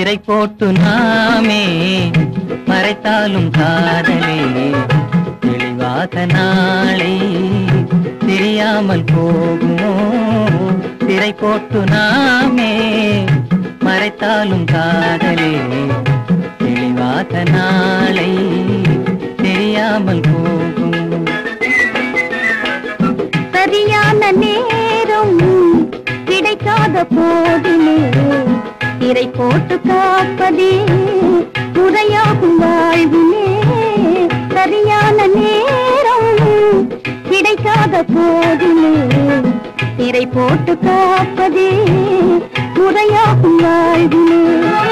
திரை போட்டு நாமே மறைத்தாலும் காதலே தெளிவாக நாளை தெரியாமல் போகுமோ திரை போட்டு நாமே மறைத்தாலும் காதலே தெளிவாக நாளை தெரியாமல் போகும் சரியான நேரம் கிடைக்காத போதிலே திரை போட்டு காப்பதே முறையாகும் வாழ்விலே சரியான நேரம் கிடைக்காத போதிலே திரை போட்டு காப்பதே முறையாகும் வாழ்விலே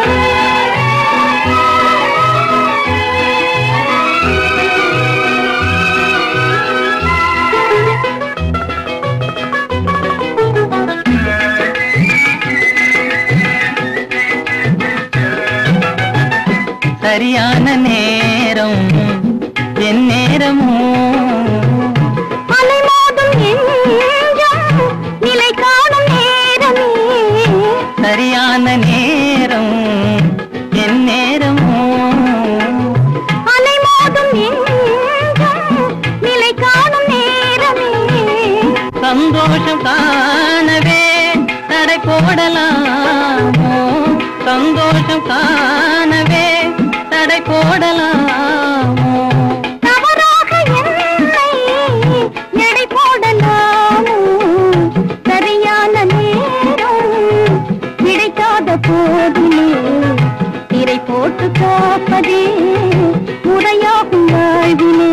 சரியான நேரம் என் நேரமோ அலைமோதும் நெஞ்சம் நிலை காணும் நேரமே சரியான நேரம் என் நேரமோ அலைமோதும் நெஞ்சம் நிலை காணும் நேரமே சந்தோஷம் காணவே தடை போடலாமோ சந்தோஷம் காணவே தடை போடலாமோ தவறாக என்னை எடை போடலாமோ சரியான நேரம் கிடைக்காத போதிலே திரை போட்டு காப்பதே முறையாகும் வாழ்விலே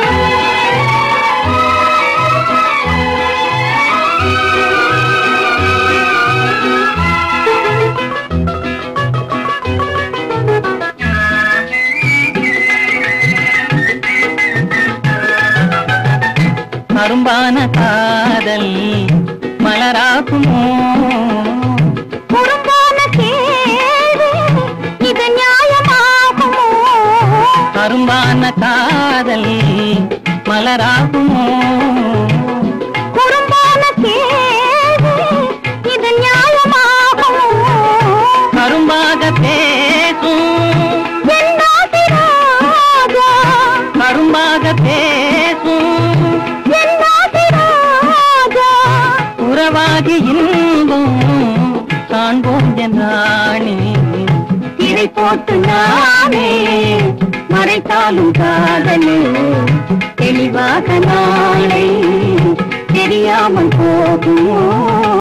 அரும்பான காதல் மலராகுமோ குறும்பான கேள்வி இது நியாயமாகுமோ அரும்பான காதல் மலராகுமோ குறும்பான கேள்வி இது நியாயமாகுமோ கரும்பாக பேசும் என்னாசிராஜா கரும்பாக பேசும் என்னாசிராஜா உறவாகி இன்பம் காண்போம் என்றாணி திரை போட்டு நாமே மறைத்தாலும் காதலே தெளிவாக நாளை தெரியாமல் போகுமோ